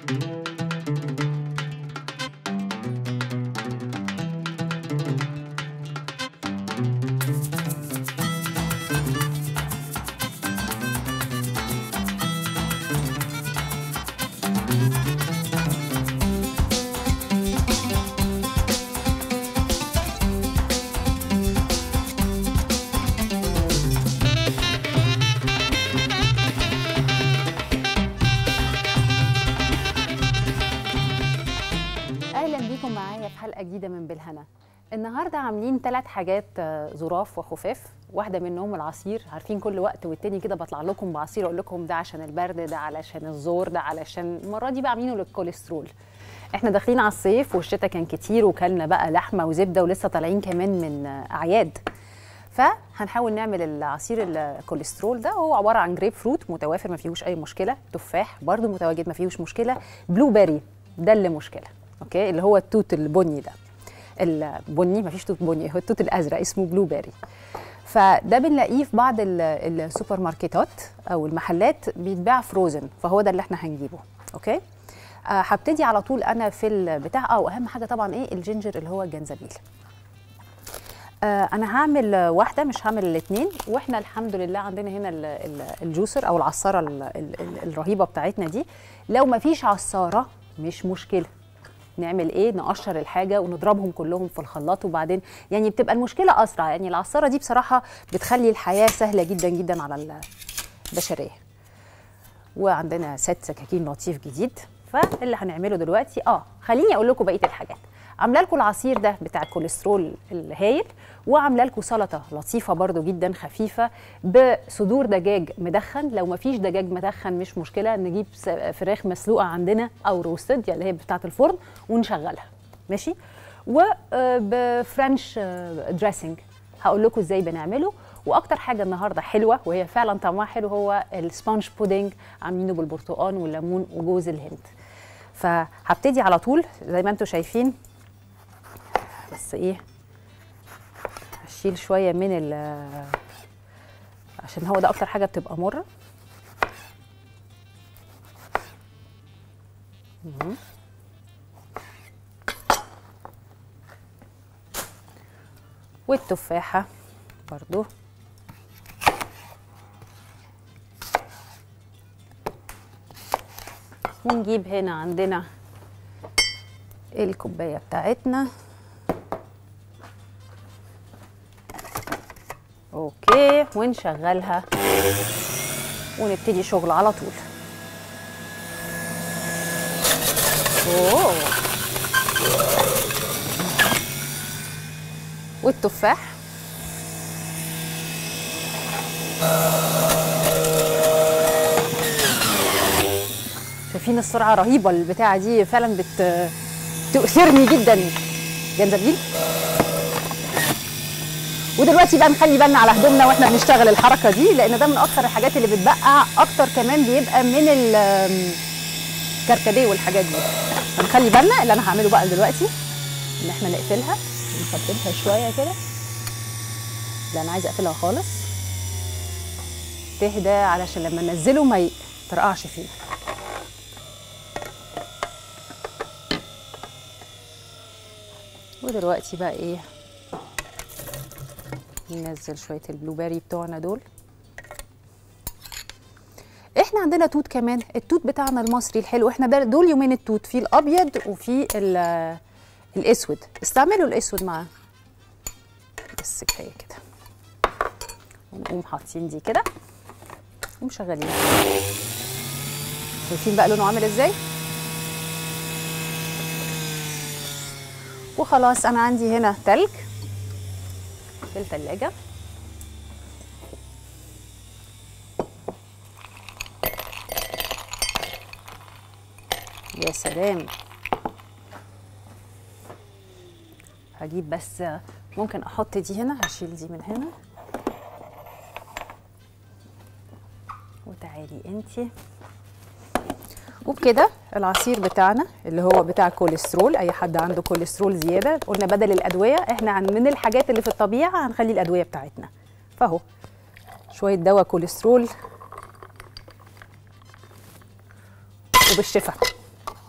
اهلا بيكم معايا في حلقه جديده من بالهنا النهارده عاملين ثلاث حاجات آه، ظراف وخفاف واحده منهم العصير عارفين كل وقت والتاني كده بطلع لكم بعصير اقول لكم ده عشان البرد ده علشان الزور ده علشان المره دي بقى عاملينه للكوليسترول احنا داخلين على الصيف والشتاء كان كتير وكلنا بقى لحمه وزبده ولسه طالعين كمان من آه، اعياد فهنحاول نعمل العصير الكوليسترول ده هو عباره عن جريب فروت متوافر ما فيهوش اي مشكله تفاح برضو متواجد ما فيهوش مشكله بلو بيري ده اللي مشكله اوكي اللي هو التوت البني ده البني ما فيش توت بني هو التوت الازرق اسمه بلو بيري فده بنلاقيه في بعض ال- السوبر ماركتات او المحلات بيتباع فروزن فهو ده اللي احنا هنجيبه اوكي آه، هبتدي على طول انا في البتاع اه واهم حاجه طبعا ايه الجينجر اللي هو الجنزبيل آه، انا هعمل آه، واحده مش هعمل الاثنين واحنا الحمد لله عندنا هنا ال- ال- الجوسر او العصاره ال- ال- ال- الرهيبه بتاعتنا دي لو ما فيش عصاره مش مشكله نعمل ايه نقشر الحاجه ونضربهم كلهم في الخلاط وبعدين يعني بتبقى المشكله اسرع يعني العصاره دي بصراحه بتخلي الحياه سهله جدا جدا على البشريه وعندنا ست سكاكين لطيف جديد فاللي هنعمله دلوقتي اه خليني اقول لكم بقيه الحاجات عامله لكم العصير ده بتاع الكوليسترول الهايل وعامله لكم سلطه لطيفه برده جدا خفيفه بصدور دجاج مدخن لو ما فيش دجاج مدخن مش مشكله نجيب س- فراخ مسلوقه عندنا او روستد يعني اللي هي بتاعه الفرن ونشغلها ماشي وبفرنش دريسنج هقول لكم ازاي بنعمله واكتر حاجه النهارده حلوه وهي فعلا طعمها حلو هو السبونج بودنج عاملينه بالبرتقال والليمون وجوز الهند فهبتدي على طول زي ما انتم شايفين بس ايه هشيل شويه من ال عشان هو ده اكتر حاجه بتبقى مره مهم. والتفاحه برضو ونجيب هنا عندنا الكوبايه بتاعتنا اوكي ونشغلها ونبتدي شغل على طول اوه والتفاح شايفين السرعه رهيبه البتاعه دي فعلا بت تؤثرني جدا جنزبيل ودلوقتي بقى نخلي بالنا على هدومنا واحنا بنشتغل الحركه دي لان ده من اكتر الحاجات اللي بتبقع اكتر كمان بيبقى من الكركديه والحاجات دي فنخلي بالنا اللي انا هعمله بقى دلوقتي ان احنا نقفلها نخبطها شويه كده لا انا عايزه اقفلها خالص تهدى علشان لما ننزله ما يطرقعش فيه ودلوقتي بقى ايه ننزل شويه البلو بيري بتوعنا دول احنا عندنا توت كمان التوت بتاعنا المصري الحلو احنا ده دول يومين التوت في الابيض وفي ال- الاسود استعملوا الاسود معاه بس كفايه كده ونقوم حاطين دي كده ومشغلين شايفين بقى لونه عامل ازاي وخلاص انا عندي هنا تلج في التلاجة يا سلام هجيب بس ممكن احط دي هنا هشيل دي من هنا وتعالي انتي وبكده العصير بتاعنا اللي هو بتاع كوليسترول اي حد عنده كوليسترول زياده قلنا بدل الادويه احنا عن من الحاجات اللي في الطبيعه هنخلي الادويه بتاعتنا فاهو شويه دواء كوليسترول وبالشفا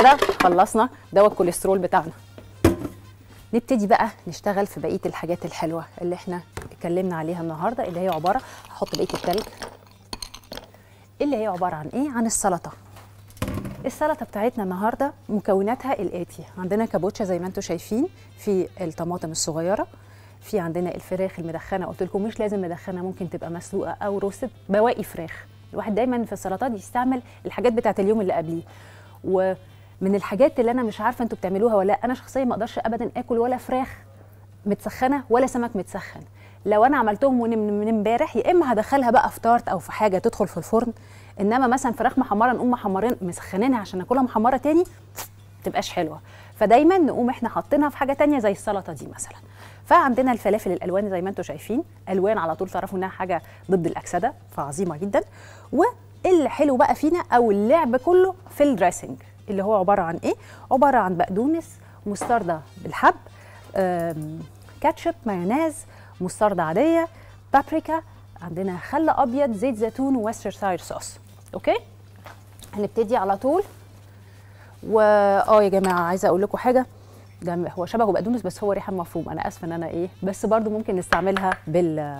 كده خلصنا دواء الكوليسترول بتاعنا نبتدي بقى نشتغل في بقيه الحاجات الحلوه اللي احنا اتكلمنا عليها النهارده اللي هي عباره هحط بقيه التلج اللي هي عباره عن ايه عن السلطه السلطه بتاعتنا النهارده مكوناتها الاتي عندنا كابوتشا زي ما انتم شايفين في الطماطم الصغيره في عندنا الفراخ المدخنه قلت لكم مش لازم مدخنه ممكن تبقى مسلوقه او روستد بواقي فراخ الواحد دايما في السلطات يستعمل الحاجات بتاعت اليوم اللي قبليه ومن الحاجات اللي انا مش عارفه انتوا بتعملوها ولا لا انا شخصيا ما اقدرش ابدا اكل ولا فراخ متسخنه ولا سمك متسخن لو انا عملتهم من امبارح يا اما هدخلها بقى في طارت او في حاجه تدخل في الفرن انما مثلا فراخ محمره نقوم محمرين مسخنينها عشان ناكلها محمره تاني تبقاش حلوه فدايما نقوم احنا حاطينها في حاجه تانية زي السلطه دي مثلا فعندنا الفلافل الالوان زي ما انتم شايفين الوان على طول تعرفوا انها حاجه ضد الاكسده فعظيمه جدا واللي حلو بقى فينا او اللعب كله في الدريسنج اللي هو عباره عن ايه عباره عن بقدونس مستردة بالحب كاتشب مايونيز مستردة عاديه بابريكا عندنا خل ابيض زيت زيتون ووسترشاير صوص اوكي هنبتدي على طول واه يا جماعه عايزه اقول لكم حاجه ده هو شبهه بقدونس بس هو ريحه مفروم انا اسفه ان انا ايه بس برضو ممكن نستعملها بال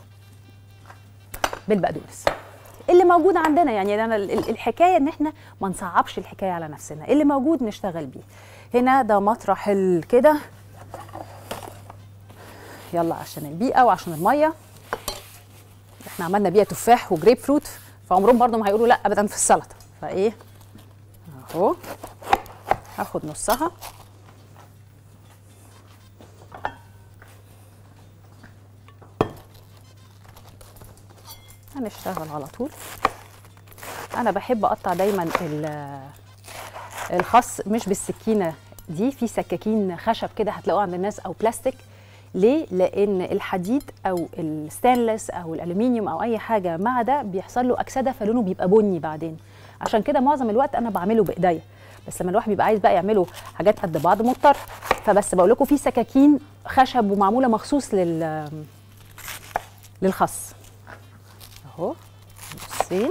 بالبقدونس اللي موجود عندنا يعني انا الحكايه ان احنا ما نصعبش الحكايه على نفسنا اللي موجود نشتغل بيه هنا ده مطرح كده يلا عشان البيئه وعشان الميه احنا عملنا بيها تفاح وجريب فروت فعمرهم برضو ما هيقولوا لا ابدا في السلطه فايه اهو هاخد نصها هنشتغل على طول انا بحب اقطع دايما الخس مش بالسكينه دي في سكاكين خشب كده هتلاقوها عند الناس او بلاستيك ليه لان الحديد او الستانلس او الالومنيوم او اي حاجه مع ده بيحصل له اكسده فلونه بيبقى بني بعدين عشان كده معظم الوقت انا بعمله بايديا بس لما الواحد بيبقى عايز بقى يعمله حاجات قد بعض مضطر فبس بقول لكم في سكاكين خشب ومعموله مخصوص لل للخس اهو نصين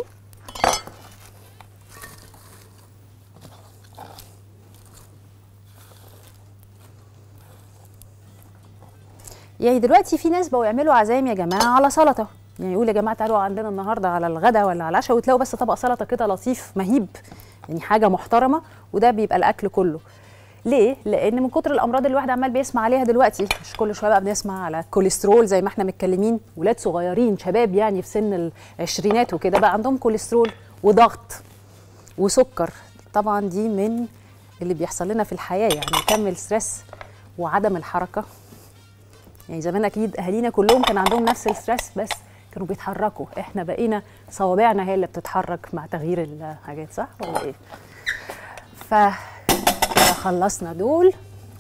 يعني دلوقتي في ناس بقوا يعملوا عزايم يا جماعه على سلطه يعني يقول يا جماعه تعالوا عندنا النهارده على الغداء ولا على العشاء وتلاقوا بس طبق سلطه كده لطيف مهيب يعني حاجه محترمه وده بيبقى الاكل كله ليه؟ لأن من كتر الأمراض اللي الواحد عمال بيسمع عليها دلوقتي مش كل شوية بقى بنسمع على كوليسترول زي ما احنا متكلمين ولاد صغيرين شباب يعني في سن العشرينات وكده بقى عندهم كوليسترول وضغط وسكر طبعا دي من اللي بيحصل لنا في الحياة يعني كم الستريس وعدم الحركة يعني زمان أكيد أهالينا كلهم كان عندهم نفس الستريس بس كانوا بيتحركوا احنا بقينا صوابعنا هي اللي بتتحرك مع تغيير الحاجات صح ولا ايه؟ ف خلصنا دول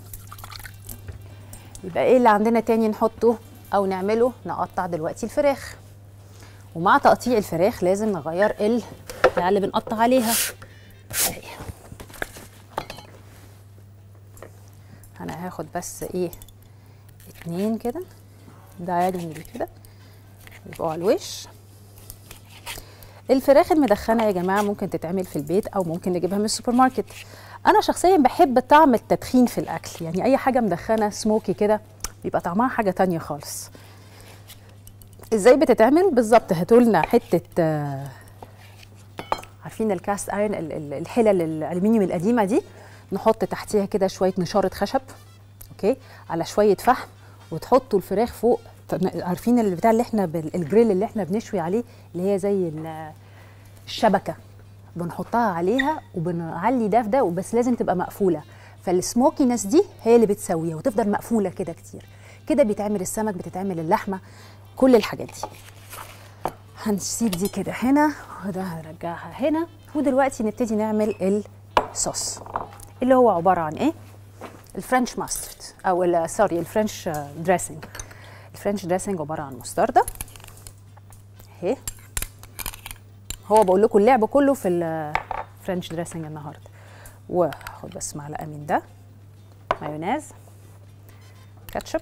يبقى ايه اللي عندنا تاني نحطه او نعمله نقطع دلوقتي الفراخ ومع تقطيع الفراخ لازم نغير البتاع اللي بنقطع عليها اهي انا هاخد بس ايه اتنين كده دايجونال كده يبقوا على الوش الفراخ المدخنه يا جماعه ممكن تتعمل في البيت او ممكن نجيبها من السوبر ماركت انا شخصيا بحب طعم التدخين في الاكل يعني اي حاجه مدخنه سموكي كده بيبقى طعمها حاجه تانية خالص ازاي بتتعمل بالظبط هاتوا لنا حته آه عارفين الكاست ايرن الحلل الالومنيوم القديمه دي نحط تحتيها كده شويه نشاره خشب اوكي على شويه فحم وتحطوا الفراخ فوق عارفين البتاع اللي احنا الجريل اللي احنا بنشوي عليه اللي هي زي الشبكه بنحطها عليها وبنعلي ده في ده وبس لازم تبقى مقفوله فالسموكينس دي هي اللي بتسويها وتفضل مقفوله كده كتير كده بيتعمل السمك بتتعمل اللحمه كل الحاجات دي هنسيب دي كده هنا وده هنرجعها هنا ودلوقتي نبتدي نعمل الصوص اللي هو عباره عن ايه الفرنش ماسترد او سوري الفرنش دريسنج الفرنش دريسنج عباره عن مستردة اهي هو بقول لكم اللعب كله في الفرنش دريسنج النهارده وهاخد بس معلقه من ده مايونيز كاتشب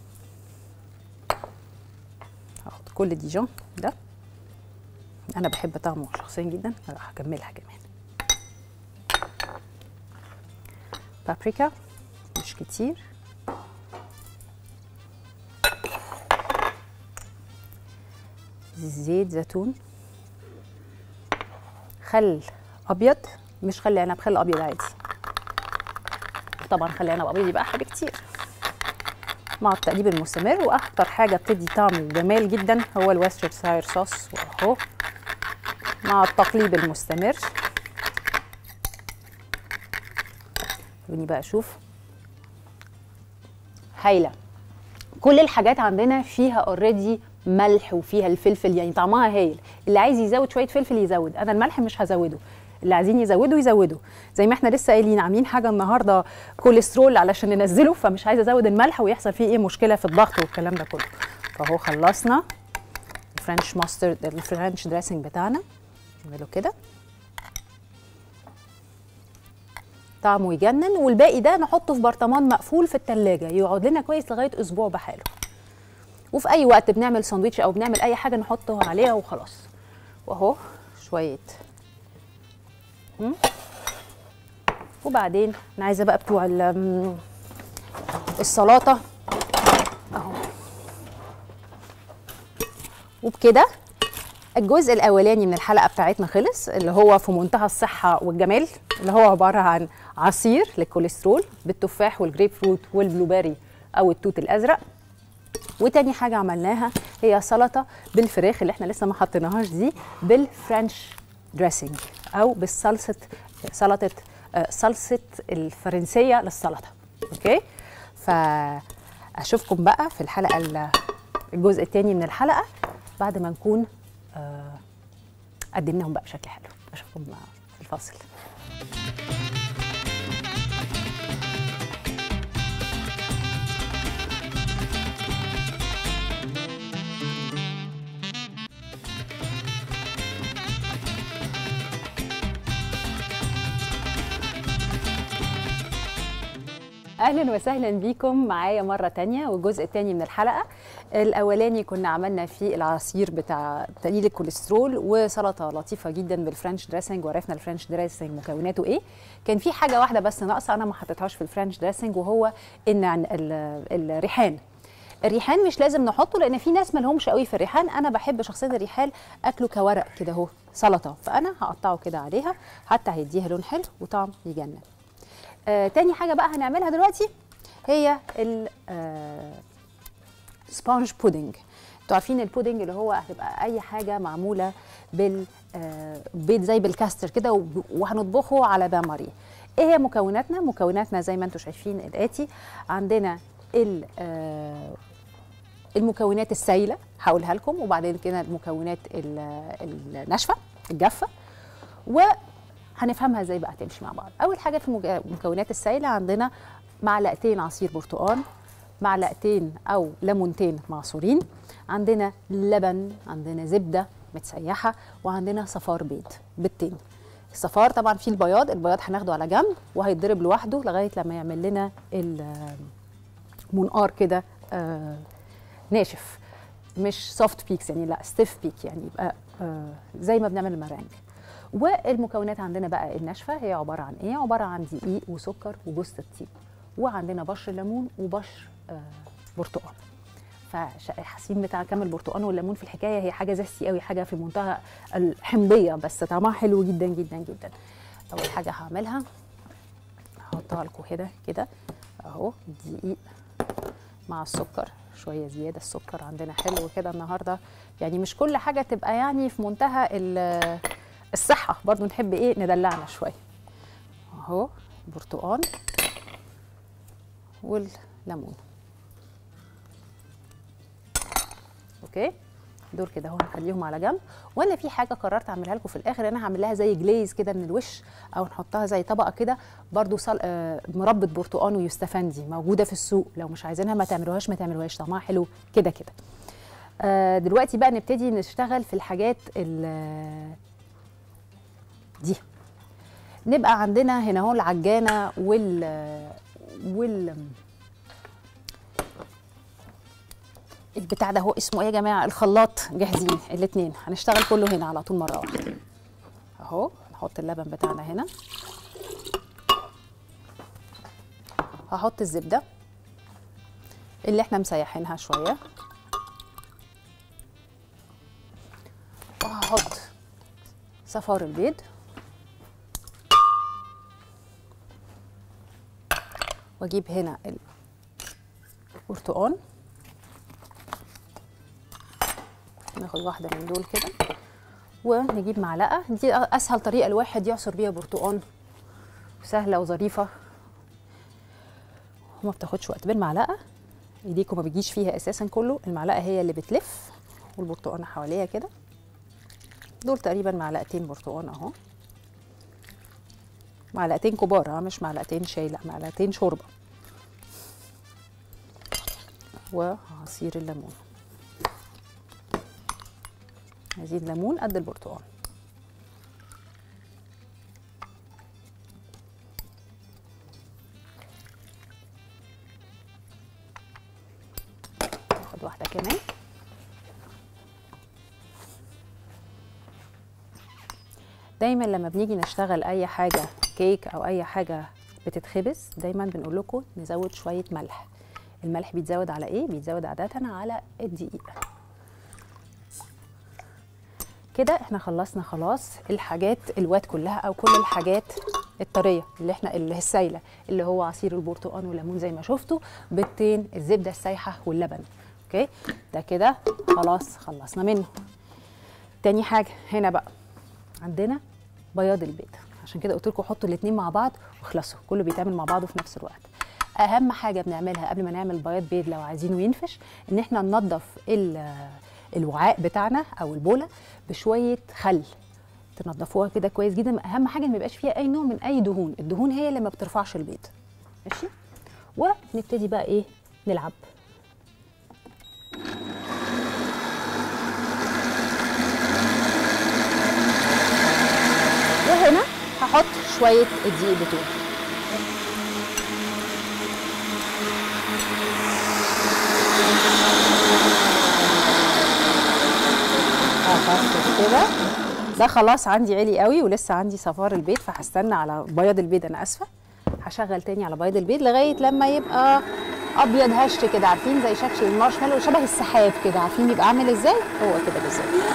هاخد كل ديجون ده انا بحب طعمه شخصيا جدا هكملها كمان بابريكا مش كتير زيت زيتون خل ابيض مش خل عنب خل ابيض عادي طبعا خل عنب ابيض يبقى احلى بكتير مع التقليب المستمر واكتر حاجه بتدي طعم وجمال جدا هو الويسترشاير صوص واهو مع التقليب المستمر خلوني بقى اشوف هايله كل الحاجات عندنا فيها اوريدي ملح وفيها الفلفل يعني طعمها هايل اللي عايز يزود شويه فلفل يزود انا الملح مش هزوده اللي عايزين يزودوا يزودوا زي ما احنا لسه قايلين عاملين حاجه النهارده كوليسترول علشان ننزله فمش عايزه ازود الملح ويحصل فيه ايه مشكله في الضغط والكلام ده كله فاهو خلصنا الفرنش ماسترد الفرنش دريسنج بتاعنا نعمله كده طعمه يجنن والباقي ده نحطه في برطمان مقفول في التلاجة يقعد لنا كويس لغايه اسبوع بحاله وفي اي وقت بنعمل ساندوتش او بنعمل اي حاجه نحطه عليها وخلاص واهو شويه مم. وبعدين انا عايزه بقى بتوع ال- السلطه اهو وبكده الجزء الاولاني من الحلقه بتاعتنا خلص اللي هو في منتهى الصحه والجمال اللي هو عباره عن عصير للكوليسترول بالتفاح والجريب فروت والبلوبيري او التوت الازرق وتاني حاجه عملناها هي سلطه بالفراخ اللي احنا لسه ما حطيناهاش دي بالفرنش دريسنج او بالصلصه سلطه آه، صلصه الفرنسيه للسلطه اوكي فاشوفكم بقى في الحلقه ال- الجزء الثاني من الحلقه بعد ما نكون آه، قدمناهم بقى بشكل حلو اشوفكم في الفاصل اهلا وسهلا بيكم معايا مره تانية والجزء الثاني من الحلقه الاولاني كنا عملنا فيه العصير بتاع تقليل الكوليسترول وسلطه لطيفه جدا بالفرنش دريسنج وعرفنا الفرنش دريسنج مكوناته ايه كان في حاجه واحده بس ناقصه انا ما حطيتهاش في الفرنش دريسنج وهو ان عن ال- الريحان الريحان مش لازم نحطه لان في ناس مالهمش قوي في الريحان انا بحب شخصيا الريحان اكله كورق كده اهو سلطه فانا هقطعه كده عليها حتى هيديها لون حلو وطعم يجنن آه تاني حاجه بقى هنعملها دلوقتي هي ال آه سبونج بودنج انتوا عارفين البودنج اللي هو هتبقى اي حاجه معموله بال آه بيض زي بالكاستر كده وب- وهنطبخه على بان ماري ايه هي مكوناتنا مكوناتنا زي ما انتوا شايفين الاتي عندنا ال آه المكونات السائله هقولها لكم وبعدين كده المكونات ال- الناشفه الجافه وهنفهمها ازاي بقى تمشي مع بعض اول حاجه في المج- المكونات السائله عندنا معلقتين عصير برتقال معلقتين او ليمونتين معصورين عندنا لبن عندنا زبده متسيحه وعندنا صفار بيض بيضتين الصفار طبعا فيه البياض البياض هناخده على جنب وهيتضرب لوحده لغايه لما يعمل لنا المنقار كده آه، ناشف مش سوفت بيكس يعني لا ستيف بيك يعني يبقى آه، زي ما بنعمل المرانج والمكونات عندنا بقى الناشفه هي عباره عن ايه عباره عن دقيق وسكر وجوز الطيب وعندنا بشر ليمون وبشر آه، برتقال فحاسين بتاع كام البرتقال والليمون في الحكايه هي حاجه زستي قوي حاجه في منتهى الحمضيه بس طعمها حلو جدا جدا جدا اول حاجه هعملها هحطها لكم كده كده اهو دقيق مع السكر شويه زياده السكر عندنا حلو كده النهارده يعني مش كل حاجه تبقى يعني في منتهى ال- الصحه برضو نحب ايه ندلعنا شويه اهو برتقال والليمون اوكي دول كده اهو هنخليهم على جنب وانا في حاجه قررت اعملها لكم في الاخر انا هعمل لها زي جليز كده من الوش او نحطها زي طبقه كده برضو صل... آه مربى برتقان ويستفندي موجوده في السوق لو مش عايزينها ما تعملوهاش ما تعملوهاش طعمها حلو كده كده آه دلوقتي بقى نبتدي نشتغل في الحاجات ال- دي نبقى عندنا هنا اهو العجانه وال وال البتاع ده هو اسمه ايه يا جماعه الخلاط جاهزين الاثنين هنشتغل كله هنا على طول مره واحده اهو نحط اللبن بتاعنا هنا هحط الزبده اللي احنا مسيحينها شويه وهحط صفار البيض واجيب هنا البرتقال ناخد واحده من دول كده ونجيب معلقه دي اسهل طريقه الواحد يعصر بيها برتقال سهله وظريفه وما بتاخدش وقت بالمعلقه ايديكم ما بيجيش فيها اساسا كله المعلقه هي اللي بتلف والبرتقانه حواليها كده دول تقريبا معلقتين برتقان اهو معلقتين كبار ها مش معلقتين شاي لا معلقتين شوربه وعصير الليمون عايزين ليمون قد البرتقال ناخد واحده كمان دايما لما بنيجي نشتغل اي حاجه كيك او اي حاجه بتتخبز دايما بنقول لكم نزود شويه ملح الملح بيتزود على ايه بيتزود عاده على الدقيق كده احنا خلصنا خلاص الحاجات الوات كلها او كل الحاجات الطريه اللي احنا اللي هي السايله اللي هو عصير البرتقال والليمون زي ما شفتوا بيضتين الزبده السايحه واللبن اوكي ده كده خلاص خلصنا منه تاني حاجه هنا بقى عندنا بياض البيض عشان كده قلت لكم حطوا الاثنين مع بعض واخلصوا كله بيتعمل مع بعضه في نفس الوقت اهم حاجه بنعملها قبل ما نعمل بياض بيض لو عايزينه ينفش ان احنا ننظف الوعاء بتاعنا او البوله بشويه خل تنضفوها كده كويس جدا اهم حاجه ما يبقاش فيها اي نوع من اي دهون الدهون هي اللي ما بترفعش البيض ماشي ونبتدي بقى ايه نلعب وهنا هحط شويه الدقيق بتوعي كده ده خلاص عندي عالي قوي ولسه عندي صفار البيض فهستنى على بياض البيض انا اسفه هشغل تاني على بياض البيض لغايه لما يبقى ابيض هش كده عارفين زي شكل المارشميلو شبه السحاب كده عارفين يبقى عامل ازاي هو كده بالظبط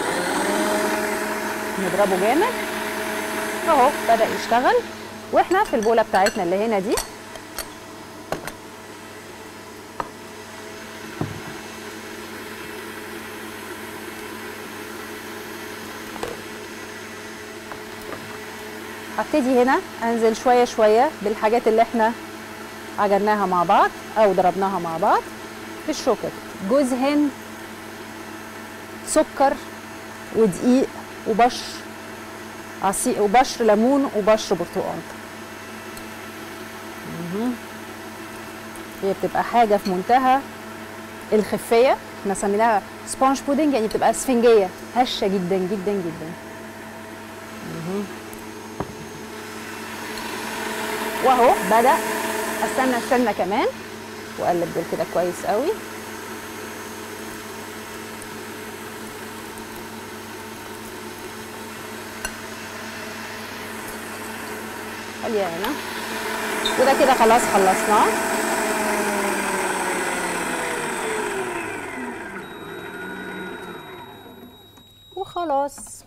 نضربه جامد اهو بدا يشتغل واحنا في البوله بتاعتنا اللي هنا دي هبتدي هنا انزل شويه شويه بالحاجات اللي احنا عجناها مع بعض او ضربناها مع بعض بالشوكه جوز هند سكر ودقيق وبشر عصير وبشر ليمون وبشر برتقال هي بتبقى حاجه في منتهى الخفيه احنا سميناها سبونج بودنج يعني بتبقى اسفنجيه هشه جدا جدا جدا واهو بدا استنى استنى كمان واقلب دول كده كويس قوي خليها هنا وده كده خلاص خلصناه وخلاص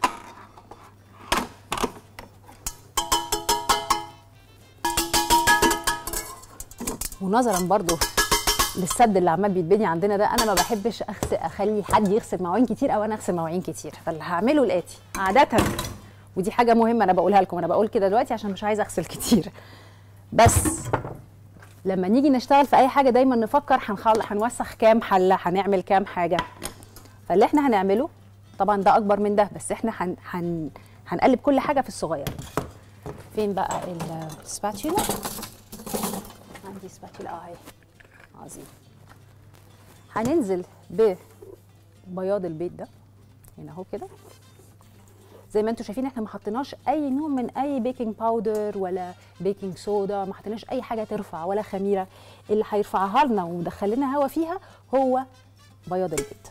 ونظرا برضو للسد اللي عمال بيتبني عندنا ده انا ما بحبش اغسل اخلي حد يغسل مواعين كتير او انا اغسل مواعين كتير فاللي هعمله الاتي عاده ودي حاجه مهمه انا بقولها لكم انا بقول كده دلوقتي عشان مش عايزه اغسل كتير بس لما نيجي نشتغل في اي حاجه دايما نفكر هنخل... هنوسخ كام حله هنعمل كام حاجه فاللي احنا هنعمله طبعا ده اكبر من ده بس احنا هن... هن... هنقلب كل حاجه في الصغير فين بقى السباتولا عندي سباتولا اهي عظيم هننزل ببياض البيض ده هنا اهو كده زي ما انتم شايفين احنا ما حطيناش اي نوع من اي بيكنج باودر ولا بيكنج صودا ما حطيناش اي حاجه ترفع ولا خميره اللي هيرفعها لنا ومدخل لنا هوا فيها هو بياض البيض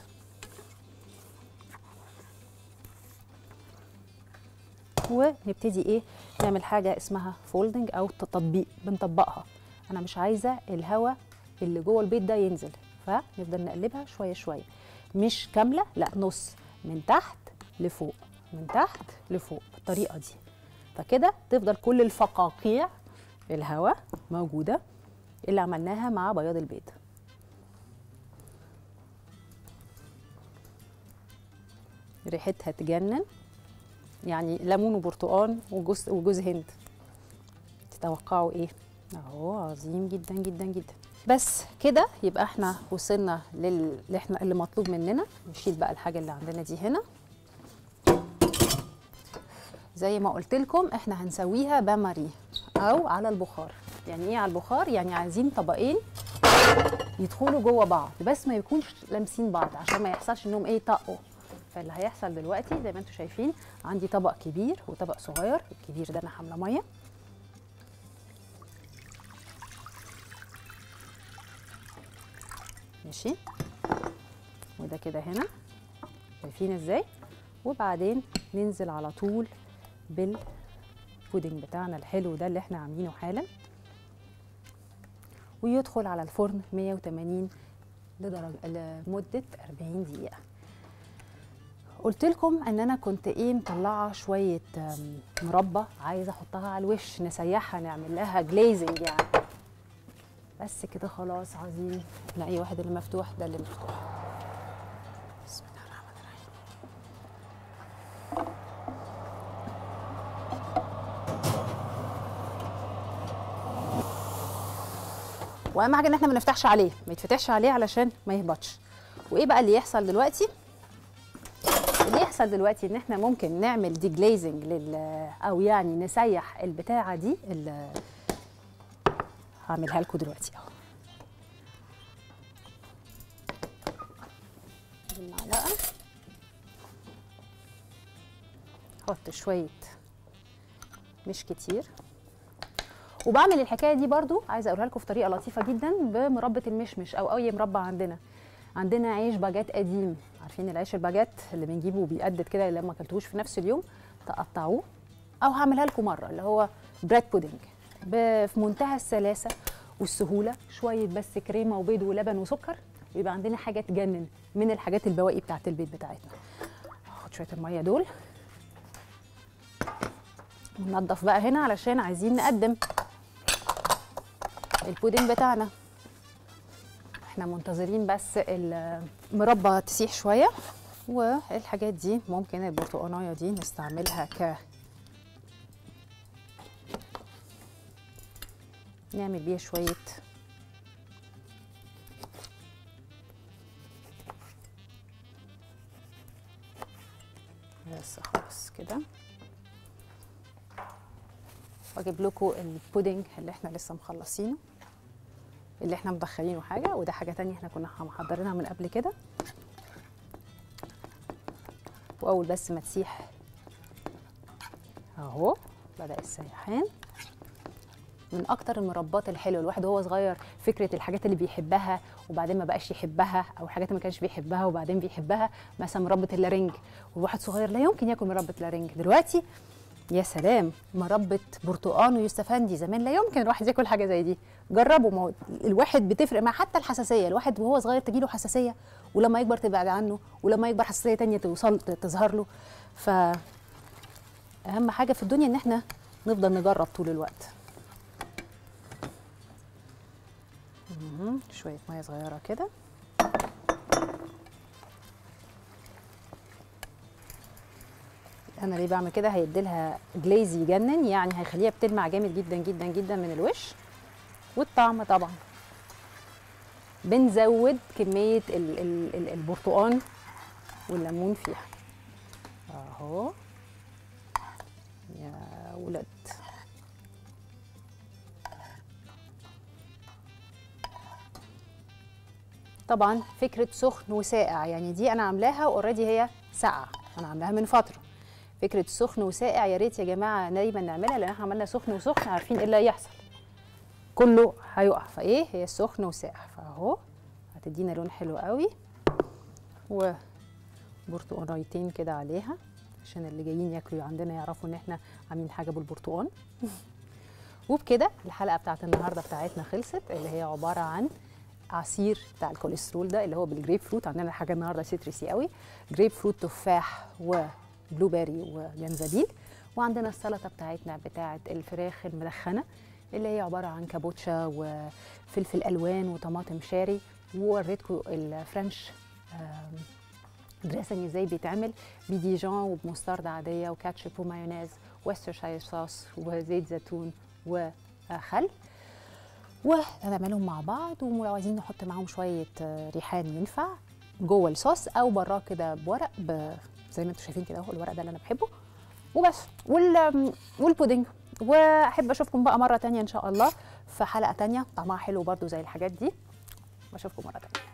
ونبتدي ايه نعمل حاجه اسمها فولدنج او تطبيق بنطبقها انا مش عايزه الهواء اللي جوه البيض ده ينزل فنفضل نقلبها شويه شويه مش كامله لا نص من تحت لفوق من تحت لفوق بالطريقه دي فكده تفضل كل الفقاقيع الهواء موجوده اللي عملناها مع بياض البيض ريحتها تجنن يعني ليمون وبرتقال وجوز وجوز هند تتوقعوا ايه اهو عظيم جدا جدا جدا بس كده يبقى احنا وصلنا لل اللي احنا اللي مطلوب مننا نشيل بقى الحاجه اللي عندنا دي هنا زي ما قلت لكم احنا هنسويها باماري او على البخار يعني ايه على البخار يعني عايزين طبقين يدخلوا جوه بعض بس ما يكونش لامسين بعض عشان ما يحصلش انهم ايه طقوا فاللي هيحصل دلوقتي زي ما انتم شايفين عندي طبق كبير وطبق صغير الكبير ده انا حامله ميه ماشي وده كده هنا شايفين ازاي وبعدين ننزل على طول بالبودنج بتاعنا الحلو ده اللي احنا عاملينه حالا ويدخل على الفرن 180 لدرجه لمده 40 دقيقه قلت لكم ان انا كنت ايه مطلعه شويه آم، مربى عايزه احطها على الوش نسيحها نعمل لها جليزنج يعني بس كده خلاص عظيم لا اي واحد اللي مفتوح ده اللي مفتوح بسم الله الرحمن الرحيم واهم حاجه ان احنا ما نفتحش عليه ما يتفتحش عليه علشان ما يهبطش وايه بقى اللي يحصل دلوقتي اللي يحصل دلوقتي ان احنا ممكن نعمل دي جليزنج لل او يعني نسيح البتاعه دي ال- هعملها لكم دلوقتي اهو بالمعلقه احط شويه مش كتير وبعمل الحكايه دي برضو عايزه اقولها لكم في طريقه لطيفه جدا بمربى المشمش او اي مربى عندنا عندنا عيش باجات قديم عارفين العيش الباجات اللي بنجيبه بيقدد كده لما اكلتوش في نفس اليوم تقطعوه او هعملها لكم مره اللي هو بريد بودنج ب- في منتهى السلاسه والسهوله شويه بس كريمه وبيض ولبن وسكر ويبقى عندنا حاجه تجنن من الحاجات البواقي بتاعت البيت بتاعتنا هاخد شويه الميه دول وننضف بقى هنا علشان عايزين نقدم البودنج بتاعنا احنا منتظرين بس المربى تسيح شويه والحاجات دي ممكن البرتقانيه دي نستعملها ك نعمل بيها شويه بس خلاص كده واجيب لكم البودنج اللي احنا لسه مخلصينه اللي احنا مدخلينه حاجه وده حاجه تانية احنا كنا محضرينها من قبل كده واول بس ما تسيح اهو بدا السيحان من اكتر المربات الحلوه الواحد وهو صغير فكره الحاجات اللي بيحبها وبعدين ما بقاش يحبها او الحاجات اللي ما كانش بيحبها وبعدين بيحبها مثلا مربى اللارنج والواحد صغير لا يمكن ياكل مربى لارنج دلوقتي يا سلام مربى برتقان ويوستفندي زمان لا يمكن الواحد ياكل حاجه زي دي جربوا ما هو الواحد بتفرق مع حتى الحساسيه الواحد وهو صغير تجيله حساسيه ولما يكبر تبعد عنه ولما يكبر حساسيه تانية توصل تظهر له ف اهم حاجه في الدنيا ان احنا نفضل نجرب طول الوقت مهم. شويه ميه صغيره كده انا ليه بعمل كده هيديلها جليز يجنن يعني هيخليها بتلمع جامد جدا جدا جدا من الوش والطعم طبعا بنزود كميه ال ال ال البرتقان والليمون فيها اهو يا ولد طبعا فكره سخن وساقع يعني دي انا عاملاها اوريدي هي ساقعه انا عاملاها من فتره فكره سخن وساقع يا ريت يا جماعه دايما نعملها لان احنا عملنا سخن وسخن عارفين ايه اللي هيحصل كله هيقع فايه هي السخن وساقع فاهو هتدينا لون حلو قوي وبرتقانيتين كده عليها عشان اللي جايين ياكلوا عندنا يعرفوا ان احنا عاملين حاجه بالبرتقال وبكده الحلقه بتاعت النهارده بتاعتنا خلصت اللي هي عباره عن عصير بتاع الكوليسترول ده اللي هو بالجريب فروت عندنا حاجه النهارده سيترسي قوي جريب فروت تفاح وبلو بيري وجنزبيل وعندنا السلطه بتاعتنا بتاعت الفراخ المدخنه اللي هي عباره عن كابوتشا وفلفل الوان وطماطم شاري ووريتكم الفرنش آم، دريسنج ازاي بيتعمل بديجون وبمستردة عادية وكاتشب ومايونيز وسترشاير صوص وزيت زيتون وخل وهنعملهم مع بعض ولو عايزين نحط معاهم شوية آه، ريحان ينفع جوه الصوص او براه كده بورق ب... زي ما انتم شايفين كده اهو الورق ده اللي انا بحبه وبس وال... والبودنج واحب اشوفكم بقى مره تانية ان شاء الله في حلقه تانية طعمها حلو برضو زي الحاجات دي واشوفكم مره تانية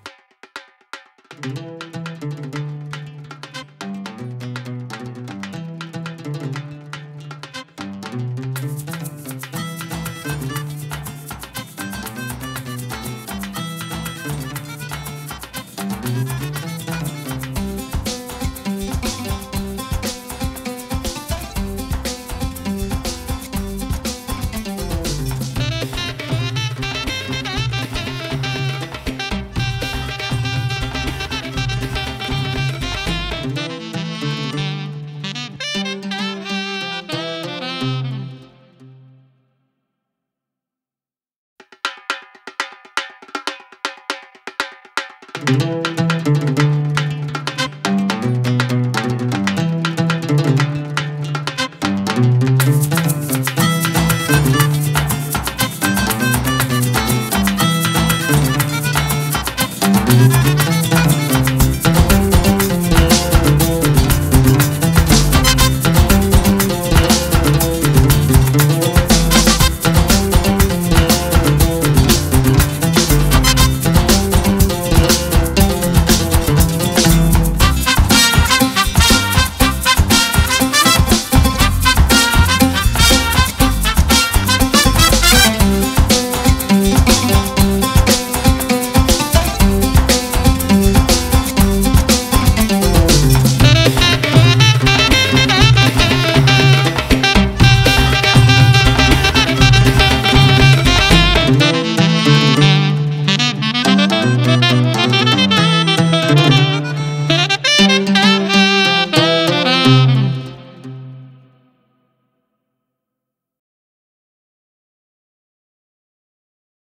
thank you